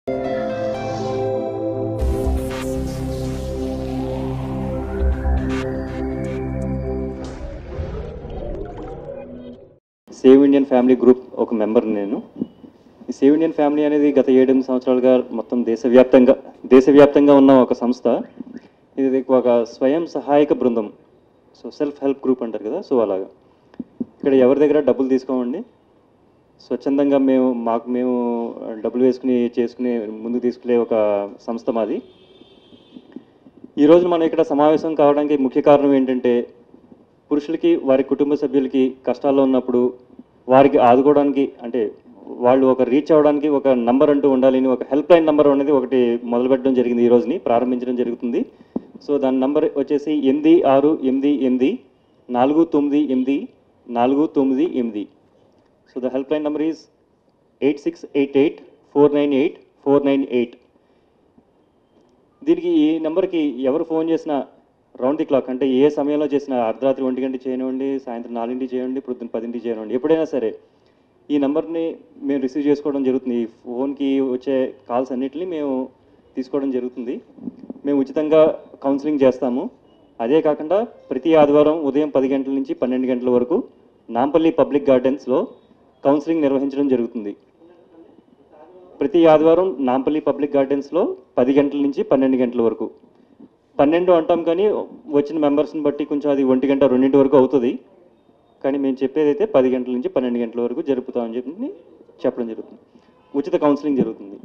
save Indian family group ఒక member నేను ఈ సేవ్ ఇండియన్ ఫ్యామిలీ అనేది గత ఏడెనిమిది సంవత్సరాలుగా మొత్తం దేశవ్యాప్తంగా దేశవ్యాప్తంగా ఉన్న ఒక సంస్థ ఇది ఒక స్వయం సహాయక బృందం సో సెల్ఫ్ హెల్ప్ గ్రూప్ అంటారు కదా సో అలాగా ఇక్కడ ఎవరి దగ్గర డబ్బులు తీసుకోమండి స్వచ్ఛందంగా మేము మాకు మేము డబ్బులు వేసుకుని చేసుకుని ముందుకు తీసుకునే ఒక సంస్థ మాది ఈరోజు మనం ఇక్కడ సమావేశం కావడానికి ముఖ్య కారణం ఏంటంటే పురుషులకి వారి కుటుంబ సభ్యులకి కష్టాల్లో ఉన్నప్పుడు వారికి ఆదుకోవడానికి అంటే వాళ్ళు ఒక రీచ్ అవ్వడానికి ఒక నంబర్ అంటూ ఉండాలని ఒక హెల్ప్ లైన్ నంబర్ అనేది ఒకటి మొదలుపెట్టడం జరిగింది ఈ రోజుని ప్రారంభించడం జరుగుతుంది సో దాని నంబర్ వచ్చేసి ఎనిమిది ఆరు ఎనిమిది ఎనిమిది నాలుగు తొమ్మిది ఎనిమిది నాలుగు తొమ్మిది ఎనిమిది so the helpline number is eight six eight eight four nine eight four nine eight దీనికి ఈ నెంబర్కి ఎవరు ఫోన్ చేసినా రౌండ్ ది క్లాక్ అంటే ఏ సమయంలో చేసినా అర్ధరాత్రి ఒంటి గంట చేయనివ్వండి సాయంత్రం నాలుగింటికి చేయండి పొద్దున్న పదింటికి చేయనివ్వండి ఎప్పుడైనా సరే ఈ నెంబర్ని మేము రిసీవ్ చేసుకోవడం జరుగుతుంది ఈ ఫోన్కి వచ్చే కాల్స్ అన్నిటిని మేము తీసుకోవడం జరుగుతుంది మేము ఉచితంగా కౌన్సిలింగ్ చేస్తాము అదే కాకుండా ప్రతి ఆదివారం ఉదయం పది గంటల నుంచి పన్నెండు గంటల వరకు నాంపల్లి పబ్లిక్ గార్డెన్స్లో కౌన్సిలింగ్ నిర్వహించడం జరుగుతుంది ప్రతి ఆదివారం నాంపల్లి పబ్లిక్ గార్డెన్స్లో పది గంటల నుంచి పన్నెండు గంటల వరకు పన్నెండు అంటాం కానీ వచ్చిన మెంబర్స్ని బట్టి కొంచెం అది ఒంటి గంట రెండింటి వరకు అవుతుంది కానీ మేము చెప్పేది అయితే పది గంటల నుంచి పన్నెండు గంటల వరకు జరుపుతామని చెప్పి చెప్పడం జరుగుతుంది ఉచిత కౌన్సిలింగ్ జరుగుతుంది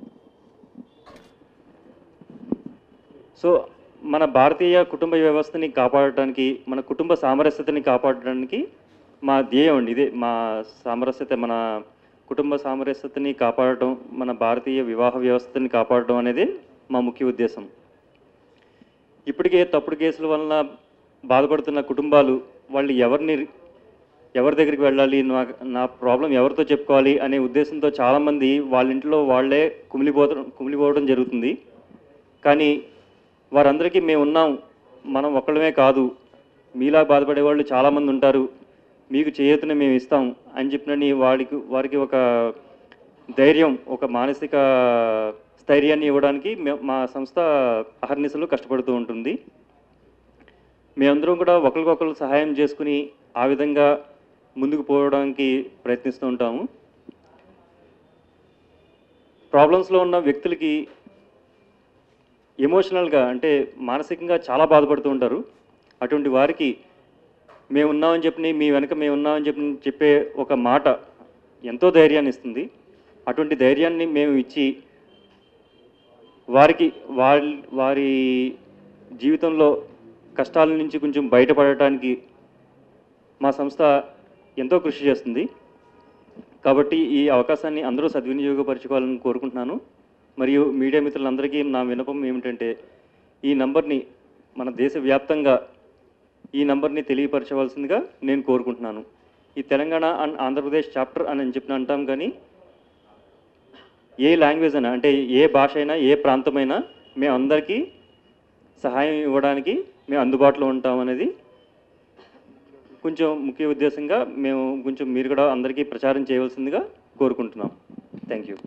సో మన భారతీయ కుటుంబ వ్యవస్థని కాపాడటానికి మన కుటుంబ సామరస్యతని కాపాడడానికి మా ధ్యేయం అండి ఇదే మా సామరస్యత మన కుటుంబ సామరస్యతని కాపాడటం మన భారతీయ వివాహ వ్యవస్థని కాపాడటం అనేది మా ముఖ్య ఉద్దేశం ఇప్పటికే తప్పుడు కేసుల వలన బాధపడుతున్న కుటుంబాలు వాళ్ళు ఎవరిని ఎవరి దగ్గరికి వెళ్ళాలి నా నా ప్రాబ్లం ఎవరితో చెప్పుకోవాలి అనే ఉద్దేశంతో చాలామంది వాళ్ళ ఇంట్లో వాళ్ళే కుమిలిపోవడం కుమిలిపోవడం జరుగుతుంది కానీ వారందరికీ మేము ఉన్నాం మనం ఒక్కళ్ళమే కాదు మీలా బాధపడే వాళ్ళు చాలామంది ఉంటారు మీకు చేయూతని మేము ఇస్తాం అని చెప్పినని వాడికి వారికి ఒక ధైర్యం ఒక మానసిక స్థైర్యాన్ని ఇవ్వడానికి మే- మా సంస్థ అహర్నిశలు కష్టపడుతూ ఉంటుంది మేమందరం కూడా ఒకరికొకరు సహాయం చేసుకుని ఆ విధంగా ముందుకు పోవడానికి ప్రయత్నిస్తూ ఉంటాము ప్రాబ్లమ్స్లో ఉన్న వ్యక్తులకి ఎమోషనల్గా అంటే మానసికంగా చాలా బాధపడుతూ ఉంటారు అటువంటి వారికి మేము ఉన్నామని చెప్పి మీ వెనక మేము ఉన్నామని చెప్పి చెప్పే ఒక మాట ఎంతో ధైర్యాన్ని ఇస్తుంది అటువంటి ధైర్యాన్ని మేము ఇచ్చి వారికి వారి వారి జీవితంలో కష్టాల నుంచి కొంచెం బయటపడటానికి మా సంస్థ ఎంతో కృషి చేస్తుంది కాబట్టి ఈ అవకాశాన్ని అందరూ సద్వినియోగపరచుకోవాలని కోరుకుంటున్నాను మరియు మీడియా మిత్రులందరికీ నా వినపం ఏమిటంటే ఈ నంబర్ని మన దేశవ్యాప్తంగా ఈ నంబర్ని తెలియపరచవలసిందిగా నేను కోరుకుంటున్నాను ఈ తెలంగాణ అండ్ ఆంధ్రప్రదేశ్ చాప్టర్ అని చెప్పిన అంటాం కానీ ఏ లాంగ్వేజ్ అయినా అంటే ఏ భాష అయినా ఏ ప్రాంతమైనా మేము అందరికీ సహాయం ఇవ్వడానికి మేము అందుబాటులో ఉంటాం అనేది కొంచెం ముఖ్య ఉద్దేశంగా మేము కొంచెం మీరు కూడా అందరికీ ప్రచారం చేయవలసిందిగా కోరుకుంటున్నాం థ్యాంక్ యూ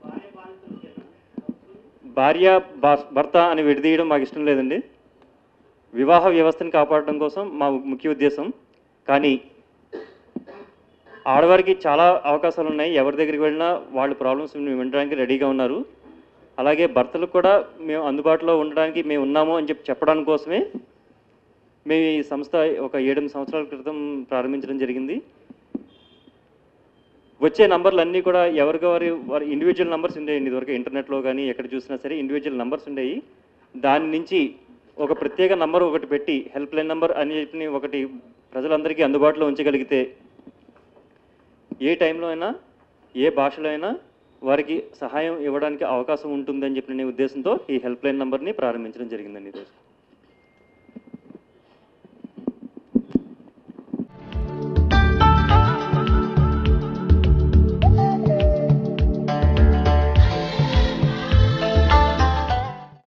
భార్య భా- భర్త అని విడదీయడం మాకు ఇష్టం లేదండి వివాహ వ్యవస్థను కాపాడడం కోసం మా ముఖ్య ఉద్దేశం కానీ ఆడవారికి చాలా అవకాశాలు ఉన్నాయి ఎవరి దగ్గరికి వెళ్ళినా వాళ్ళ ప్రాబ్లమ్స్ మేము వినడానికి రెడీగా ఉన్నారు అలాగే భర్తలకు కూడా మేము అందుబాటులో ఉండడానికి మేము ఉన్నాము అని చెప్పి చెప్పడానికి కోసమే మేము ఈ సంస్థ ఒక ఏడెనిమిది సంవత్సరాల క్రితం ప్రారంభించడం జరిగింది వచ్చే నంబర్లు అన్నీ కూడా ఎవరికి వారి వారి ఇండివిజువల్ నంబర్స్ ఉండేయండి ఇదివరకు ఇంటర్నెట్లో కానీ ఎక్కడ చూసినా సరే ఇండివిజువల్ నంబర్స్ ఉండేవి దాని నుంచి ఒక ప్రత్యేక నంబర్ ఒకటి పెట్టి హెల్ప్ లైన్ నంబర్ అని చెప్పి ఒకటి ప్రజలందరికీ అందుబాటులో ఉంచగలిగితే ఏ టైంలో అయినా ఏ భాషలో అయినా వారికి సహాయం ఇవ్వడానికి అవకాశం ఉంటుందని చెప్పిన ఉద్దేశంతో ఈ హెల్ప్ లైన్ నంబర్ని ప్రారంభించడం జరిగిందండి ఈరోజు